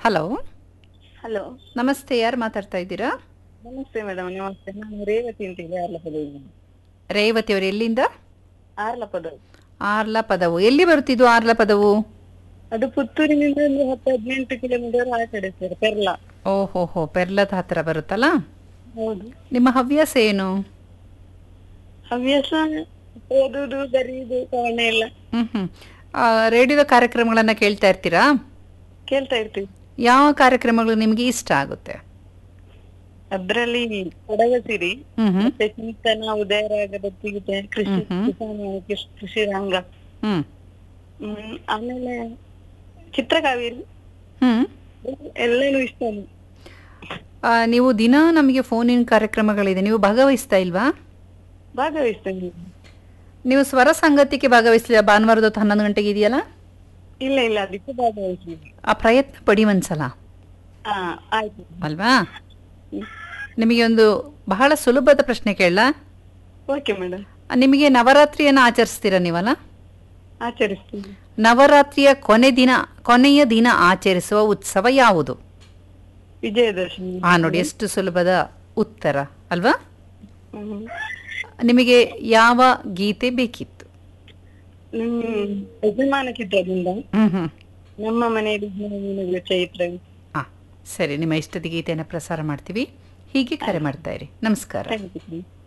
Hello hello ನಮಸ್ತೆ ಯಾರು ಮಾತಾಡ್ತಾ ಇದ್ದೀರಾ ನಮಸ್ತೆ ಮೇಡಮ್ ನಮಸ್ತೆ ನಾನು ರೇವತಿ ಅಂತ ಹೇಳಿ ಆರ್ಲಪದವು ರೇವತಿ ಅವರು ಎಲ್ಲಿಂದ ಆರ್ಲಪದವು ಆರ್ಲ ಪದವು ಎಲ್ಲಿ ಬರುತ್ತಿದ್ದು ಆರ್ಲ ಪದವು ಅದು ಪುತ್ತೂರಿನಿಂದ ಒಂದು ಹತ್ತು ಹದಿನೆಂಟು ಕಿಲೋಮೀಟರ್ ಆ ಕಡೆ ಸರ್ ಪೆರ್ಲ ಓಹೋ ಹೋ ಪೆರ್ಲದ ಹತ್ರ ಬರುತ್ತಲ್ಲ ಹೌದು ನಿಮ್ಮ ಹವ್ಯಾಸ ಏನು ಹವ್ಯಾಸ ಓದುದು ಬರೆಯುದು ಕವನ ಎಲ್ಲ ಹ್ಮ್ ಹ್ಮ್ ಆ, ರೇಡಿಯೋದ ಕಾರ್ಯಕ್ರಮಗಳನ್ನ ಕೇಳ್ತಾ ಇರ್ತೀರಾ ಕೇಳ್ತಾ ಇರ್ತೀವಿ ಯಾವ ಕಾರ್ಯಕ್ರಮಗಳು ನಿಮ್ಗೆ ಇಷ್ಟ ಆಗುತ್ತೆ ಅದ್ರಲ್ಲಿ ಕೊಡಗಸಿರಿ ಹ್ಮ್ ಹ್ಮ್ ಮತ್ತೆ ಚಿಂತನ ಉದಯರಾಗ ಭಕ್ತಿಗೀತೆ ಕೃಷಿ ಹ್ಮ್ ಕಿಸಾನ ಕೃಷಿ- ಕೃಷಿ ರಂಗ ಹ್ಮ್ ಹ್ಮ್ ಆಮೇಲೆ ಚಿತ್ರಕಾವೇರಿ ಹ್ಮ್ ಎಲ್ಲನೂ ಇಷ್ಟ ನಂಗೆ. ಆ, ನೀವು ದಿನ ನಮಗೆ ಫೋನಿನ ಕಾರ್ಯಕ್ರಮಗಳಿದೆ ನೀವು ಭಾಗವಹಿಸ್ತಾ ಇಲ್ವಾ ಭಾಗವಹಿಸ್ತೇನೆ ನೀವು ಸ್ವರ ಸಂಗತಿಗೆ ಭಾಗವಹಿಸಲಿಲ್ಲ ಭಾನುವಾರದ ಹೊತ್ತು ಹನ್ನೊಂದು ಗಂಟೆಗೆ ಇದೆಯಲ್ಲ ಇಲ್ಲ ಇಲ್ಲ ಅದಕ್ಕೆ ಭಾಗವಹಿಸ್ತೀನಿ ಆ ಪ್ರಯತ್ನ ಪಡಿ ಒಂದ್ಸಲ ಹಾ ಆಯ್ತು ಅಲ್ವಾ ನಿಮಗೆ ಒಂದು ಬಹಳ ಸುಲಭದ ಪ್ರಶ್ನೆ ಕೇಳಲಾ ಓಕೆ ಮೇಡಮ್ ನಿಮಗೆ ನವರಾತ್ರಿಯನ್ನು ಆಚರಿಸ್ತೀರಾ ನೀವಲ್ಲ ಆಚರಿಸ್ತೀನಿ ನವರಾತ್ರಿಯ ಕೊನೆ ದಿನ ಕೊನೆಯ ದಿನ ಆಚರಿಸುವ ಉತ್ಸವ ಯಾವುದು ವಿಜಯದಶಮಿ ಆ ನೋಡಿ ಎಷ್ಟು ಸುಲಭದ ಉತ್ತರ ಅಲ್ವಾ ಹ್ಮ್. ನಿಮಗೆ ಯಾವ ಗೀತೆ ಬೇಕಿತ್ತು ಹ್ಮ್ ಯಜಮಾನ ಚಿತ್ರದಿಂದ ಹ್ಮ್ ಹ್ಮ್ ನಮ್ಮ ಮನೆಯಲ್ಲಿ ಮೀನುಗಳು ಚೈತ್ರ ಆ ಸರಿ ನಿಮ್ಮ ಇಷ್ಟದ ಗೀತೆಯನ್ನು ಪ್ರಸಾರ ಮಾಡ್ತೀವಿ ಹೀಗೆ ಕರೆ ಮಾಡ್ತಾ ಇರಿ ನಮಸ್ಕಾರ ಥ್ಯಾಂಕ್ ಯು